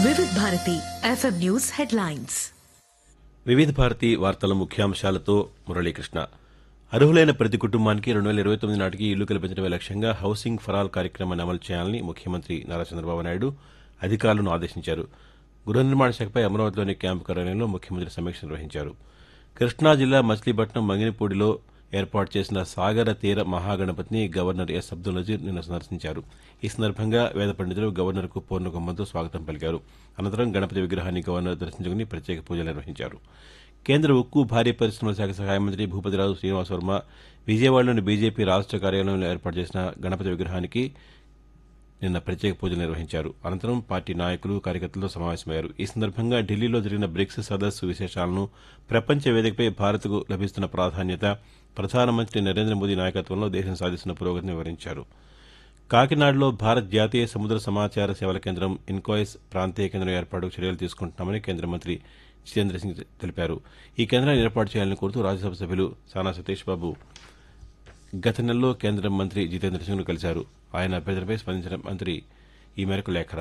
వివిధ Bharati FM news headlines వివిధ భారతి వార్తల ముఖ్యాంశాలతో మురళీకృష్ణ అర్హులైన ప్రతి కుటుంబానికి రెండు వేల ఇరవై తొమ్మిది నాటికి ఇల్లు కల్పించడమే లక్ష్యంగా హౌసింగ్ ఫర్ ఆల్ కార్యక్రమాన్ని అమలు చేయాలని ముఖ్యమంత్రి నారా చంద్రబాబు నాయుడు అధికారులను ఆదేశించారు గృహ నిర్మాణ శాఖపై అమరావతిలోని క్యాంపు కార్యాలయంలో ముఖ్యమంత్రి సమీక్ష నిర్వహించారు కృష్ణా జిల్లా మచిలీపట్నం మంగినపూడిలో ఏర్పాటు చేసిన సాగర తీర మహాగణపతిని గవర్నర్ ఎస్ అబ్దుల్ నజీర్ నిన్న సందర్శించారు ఈ సందర్భంగా వేద పండితులు గవర్నర్కు పూర్ణకుంభంతో స్వాగతం పలికారు అనంతరం గణపతి విగ్రహాన్ని గవర్నర్ దర్శించుకుని ప్రత్యేక పూజలు నిర్వహించారు కేంద్ర ఉక్కు భారీ పరిశ్రమల శాఖ సహాయ మంత్రి భూపతిరాజు శ్రీనివాస్ వర్మ విజయవాడలోని బీజేపీ రాష్ట్ర కార్యాలయంలో ఏర్పాటు చేసిన గణపతి విగ్రహానికి నిన్న ప్రత్యేక పూజలు నిర్వహించారు అనంతరం పార్టీ నాయకులు కార్యకర్తలతో సమావేశమయ్యారు ఈ సందర్భంగా ఢిల్లీలో జరిగిన బ్రిక్స్ సదస్సు విశేషాలను ప్రపంచ వేదికపై భారత్కు లభిస్తున్న ప్రాధాన్యత ప్రధానమంత్రి నరేంద్ర మోదీ నాయకత్వంలో దేశం సాధిస్తున్న పురోగతిని వివరించారు కాకినాడలో భారత్ జాతీయ సముద్ర సమాచార సేవల కేంద్రం ఇన్కాయిస్ ప్రాంతీయ కేంద్రం ఏర్పాటుకు చర్యలు తీసుకుంటున్నామని కేంద్ర మంత్రి జితేంద్ర సింగ్ తెలిపారు ఈ కేంద్రాన్ని ఏర్పాటు చేయాలని కోరుతూ రాజ్యసభ సభ్యులు సానా సతీష్ బాబు గత నెలలో కేంద్ర మంత్రి జితేంద్ర సింగ్ను కలిశారు ఆయన అభ్యర్థనపై స్పందించిన మంత్రి ఈ మేరకు లేఖ రాశారు